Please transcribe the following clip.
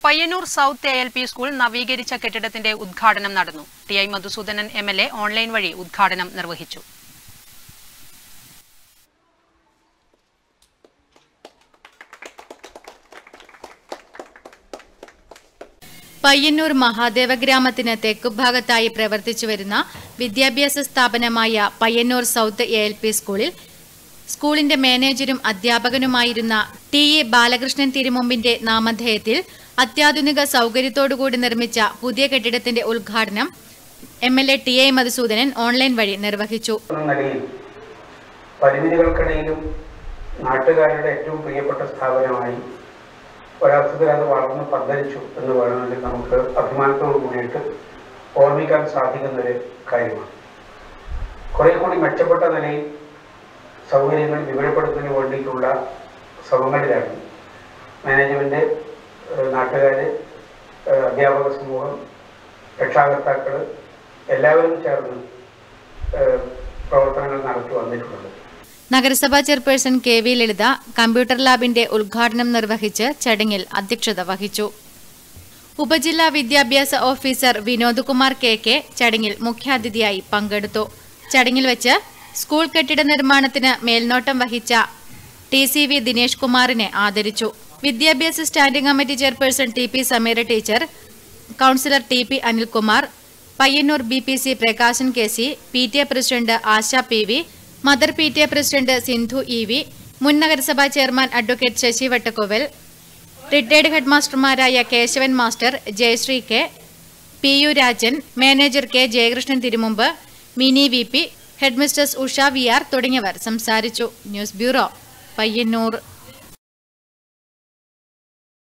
Payyanur south A L P school നവീകരിച്ച കെട്ടിടത്തിന്റെ ഉദ്ഘാടനം നടന്നു T I Madhusoodanan M L A online വഴി ഉദ്ഘാടനം നിർവഹിച്ചു പയ്യന്നൂർ മഹാദേവ ഗ്രാമത്തിന് തെക്കുഭാഗത്തായി പ്രവർത്തിച്ചു വരുന്ന വിദ്യാഭ്യാസ സ്ഥാപനമായ Payyanur south A L P സ്കൂളിൽ സ്കൂളിന്റെ മാനേജരും അധ്യാപകനുമായിരുന്ന ടി എ ബാലകൃഷ്ണൻ തിരുമുമ്പിന്റെ നാമധേയത്തിൽ അത്യാധുനിക സൗകര്യത്തോടുകൂടി നിർമ്മിച്ച പുതിയ കെട്ടിടത്തിന്റെ ഉദ്ഘാടനം M L A T A Madhusoodanan online വഴി നിർവഹിച്ചു എന്ന നിലയിൽ പരിമിതികൾക്കിടയിലും നാട്ടുകാരുടെ ഏറ്റവും പ്രിയപ്പെട്ട സ്ഥാപനമായി ഒരർത്ഥത്തിൽ അത് വളർന്ന് പന്തലിച്ചു എന്ന് വേണമെങ്കിൽ നമുക്ക് അഭിമാനത്തോടു കൂടിയിട്ട് ഓർമ്മിക്കാൻ സാധിക്കുന്ന ഒരു കാര്യമാണ് കുറെ കൂടി മെച്ചപ്പെട്ട നിലയിൽ സൗകര്യങ്ങൾ വിപുലപ്പെടുത്തുന്നതിന് വേണ്ടിയിട്ടുള്ള ശ്രമങ്ങളിലാണ് മാനേജ്മെന്റ് ഏഹ് നാട്ടുകാര് ഏഹ് അധ്യാപക സമൂഹം രക്ഷാകർത്താക്കൾ എല്ലാവരും ചേർന്ന് ഏഹ് പ്രവർത്തനങ്ങൾ നടത്തി വന്നിട്ടുള്ളത് നഗരസഭാ chairperson K V Lalitha computer ലാബിന്റെ ഉദ്ഘാടനം നിർവഹിച്ച് ചടങ്ങിൽ അധ്യക്ഷത വഹിച്ചു ഉപജില്ലാ വിദ്യാഭ്യാസ officer Vinod Kumar K K ചടങ്ങിൽ മുഖ്യാതിഥിയായി പങ്കെടുത്തു ചടങ്ങിൽ വെച്ച് സ്കൂൾ കെട്ടിട നിർമ്മാണത്തിന് മേൽനോട്ടം വഹിച്ച ടി സി വി ദിനേഷ് കുമാറിനെ ആദരിച്ചു വിദ്യാഭ്യാസ standing committee chairperson T P Sameera teacher councillor T P Anilkumar Payyanur B P C Prakashan K C P T A president Asha P V mother P T A president Sindhu E V മുൻ നഗരസഭാ chairman advocate Sasi Vattakkoval retired ഹെഡ്മാസ്റ്റർമാരായ Keshavan master Jayasree K P U Rajan manager K Jayakrishnan Thirumumbu Mini V P headmistress Usha V R തുടങ്ങിയവർ സംസാരിച്ചു news bureau Payyanur